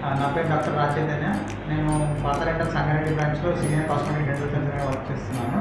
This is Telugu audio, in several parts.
ఆ, నా పేరు డాక్టర్ రాజచైతన్య నేను పాత రెంటల్ సంగారెడ్డి బ్రాంచ్లో సీనియర్ కాస్మెటిక్ డెంటల్ సర్జన్గా వర్క్ చేస్తున్నాను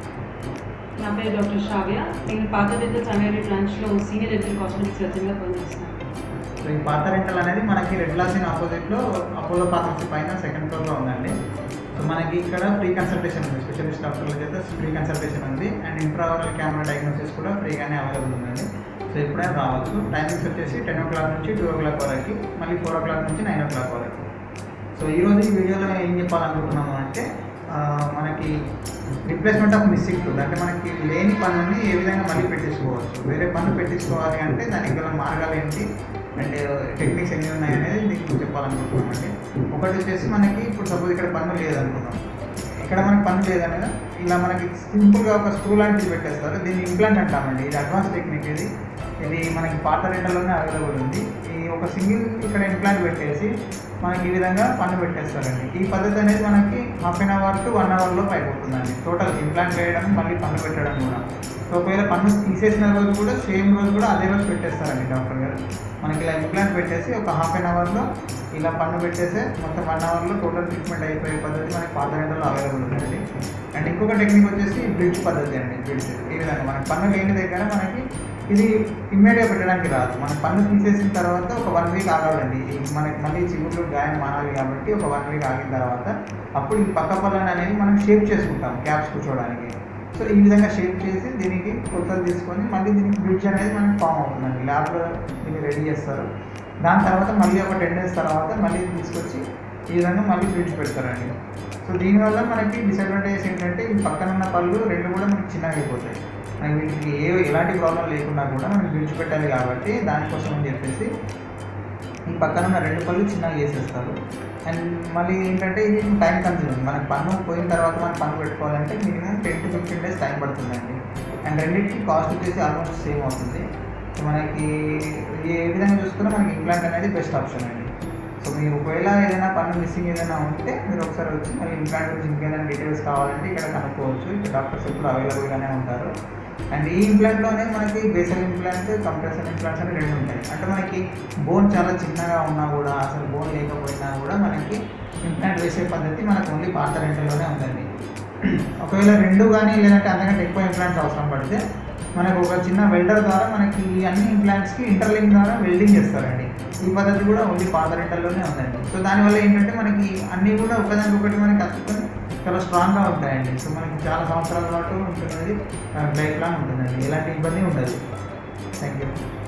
నా పేరు డాక్టర్ శ్రావ్య నేను పాత డెంటల్ సంగారెడ్డి బ్రాంచ్లో సీనియర్ డెంటల్ కాస్మెటిక్ సర్జన్గా పనిచేస్తున్నాను సో ఈ పాత రెంటల్ అనేది మనకి రెడ్ లాసిన్ ఆపోజిట్లో అపోలో ఫార్మసీ పైన సెకండ్ ఫ్లోర్లో ఉందండి సో మనకి ఇక్కడ ఫ్రీ కన్సల్టేషన్ ఉంది స్పెషలిస్ట్ డాక్టర్ల చేత ఫ్రీ కన్సల్టేషన్ ఉంది అండ్ ఇంట్రావరల్ కెమెరా డయాగ్నోసిస్ కూడా ఫ్రీగానే అవైలబుల్ ఉందండి సో ఎప్పుడైనా రావచ్చు టైమింగ్స్ వచ్చేసి టెన్ ఓ క్లాక్ నుంచి టూ ఓ క్లాక్ వరకు మళ్ళీ ఫోర్ ఓ క్లాక్ నుంచి నైన్ ఓ క్లాక్ వరకు సో ఈరోజు ఈ వీడియోలో ఏం చెప్పాలనుకుంటున్నాము అంటే ఆ, మనకి రిప్లేస్మెంట్ ఆఫ్ మిస్సింగ్ టూత్ అంటే మనకి లేని పనుని ఏ విధంగా మళ్ళీ పెట్టించుకోవచ్చు వేరే పనులు పెట్టించుకోవాలి అంటే దానికి గల మార్గాలు ఏంటి అండ్ టెక్నిక్స్ ఎన్ని ఉన్నాయి అనేది మీకు చెప్పాలనుకుంటున్నాం అండి ఒకటి వచ్చేసి మనకి ఇప్పుడు సపోజ్ ఇక్కడ పన్ను లేదనుకున్నాం ఇక్కడ మనకి పన్ను లేదనగా ఇలా మనకి సింపుల్గా ఒక స్క్రూ లాంటిది పెట్టేస్తారు దీన్ని ఇంప్లాంట్ అంటామండి ఇది అడ్వాన్స్ టెక్నిక్ ఇది ఇది మనకి పాత రెంటల్లోనే అవైలబుల్ ఉంది ఈ ఒక సింగిల్ ఇక్కడ ఇంప్లాంట్ పెట్టేసి మనకి ఈ విధంగా పన్ను పెట్టేస్తారండి ఈ పద్ధతి అనేది మనకి half an hour to one అవర్లో అయిపోతుందండి టోటల్ ఇంప్లాంట్ వేయడం మళ్ళీ పన్ను పెట్టడం కూడా సో ఒకవేళ పన్ను తీసేసిన రోజు కూడా సేమ్ రోజు కూడా అదే రోజు పెట్టేస్తారండి డాక్టర్ గారు మనకి ఇలా ఇంప్లాంట్ పెట్టేసి ఒక హాఫ్ అన్ అవర్లో ఇలా పన్ను పెట్టేసి మొత్తం వన్ అవర్లో టోటల్ ట్రీట్మెంట్ అయిపోయే పద్ధతి మనకి పాత రెండల్లో అవైలబుల్ ఉందండి అండ్ ఇంకొక టెక్నిక్ వచ్చేసి బ్రిడ్జ్ పద్ధతి అండి బ్రిడ్జ్ ఈ విధంగా మనకి పన్ను లేని దగ్గర మనకి ఇది ఇమ్మీడియట్గా పెట్టడానికి రాదు మన పన్ను తీసేసిన తర్వాత ఒక వన్ వీక్ ఆగాలండి ఈ మనకి మళ్ళీ చిగుళ్ళు గాయం మానాలి కాబట్టి ఒక వన్ వీక్ ఆగిన తర్వాత అప్పుడు ఈ పక్క పళ్ళని అనేది మనం షేప్ చేసుకుంటాం క్యాప్స్ కూర్చోవడానికి సో ఈ విధంగా షేప్ చేసి దీనికి కొత్తది తీసుకొని మళ్ళీ దీనికి బ్రిడ్జ్ అనేది మనకి ఫామ్ అవుతుందండి ల్యాబ్లో దీన్ని రెడీ చేస్తారు దాని తర్వాత మళ్ళీ ఒక టెన్ డేస్ తర్వాత మళ్ళీ తీసుకొచ్చి ఈ విధంగా మళ్ళీ బ్రిడ్జ్ పెడతారండి సో దీనివల్ల మనకి డిసడ్వాంటేజెస్ ఏంటంటే ఈ పక్కన ఉన్న పళ్ళు రెండు కూడా మనకి చిన్నగా అయిపోతాయి మనకి వీటికి ఏ ఎలాంటి ప్రాబ్లం లేకున్నా కూడా మనం బ్రిడ్జ్ పెట్టాలి కాబట్టి దానికోసం అని చెప్పేసి ఈ పక్కన ఉన్న రెండు పళ్ళు చిన్నగా చేసేస్తారు అండ్ మళ్ళీ ఏంటంటే ఇది టైం కన్సూమింగ్ మనకి పన్ను పోయిన తర్వాత మనం పన్ను పెట్టుకోవాలంటే minimum ten to fifteen days time పడుతుందండి అండ్ రెండింటికి కాస్ట్ వచ్చేసి ఆల్మోస్ట్ సేమ్ అవుతుంది సో మనకి ఏ విధంగా చూసుకున్నా మనకి ఇంప్లాంట్ అనేది బెస్ట్ ఆప్షన్ అండి సో మీరు ఒకవేళ ఏదైనా పన్ను మిస్సింగ్ ఏదైనా ఉంటే మీరు ఒకసారి వచ్చి మరి ఇంప్లాంట్ గురించి ఇంకేదైనా డీటెయిల్స్ కావాలంటే ఇక్కడ కనుక్కోవచ్చు ఇక్కడ డాక్టర్స్ ఎప్పుడు అవైలబుల్గానే ఉంటారు అండ్ ఈ ఇంప్లాంట్లోనే మనకి బేసల్ ఇంప్లాంట్ కంప్రెసర్ ఇంప్లాంట్స్ అని రెండు ఉంటాయి అంటే మనకి బోన్ చాలా చిన్నగా ఉన్నా కూడా అసలు బోన్ లేకపోయినా కూడా మనకి ఇంప్లాంట్ వేసే పద్ధతి మనకు ఓన్లీ పాత రెంటల్లోనే ఉందండి ఒకవేళ రెండు కానీ లేదంటే అంతకంటే ఎక్కువ ఇంప్లాంట్స్ అవసరం పడితే మనకు ఒక చిన్న వెల్డర్ ద్వారా మనకి ఈ అన్ని ఇంప్లాంట్స్కి ఇంటర్లింక్ ద్వారా వెల్డింగ్ చేస్తారండి ఈ పద్ధతి కూడా ఓన్లీ పాత రెంటల్లోనే ఉందండి సో దానివల్ల ఏంటంటే మనకి అన్నీ కూడా ఒకదానికొకటి మనకి అతుక్కొని చాలా స్ట్రాంగ్గా ఉంటాయండి సో మనకి చాలా సంవత్సరాల పాటు ఉంటున్నది లైఫ్ లాంగ్ ఉంటుందండి ఎలాంటి ఇబ్బంది ఉండదు థ్యాంక్ యూ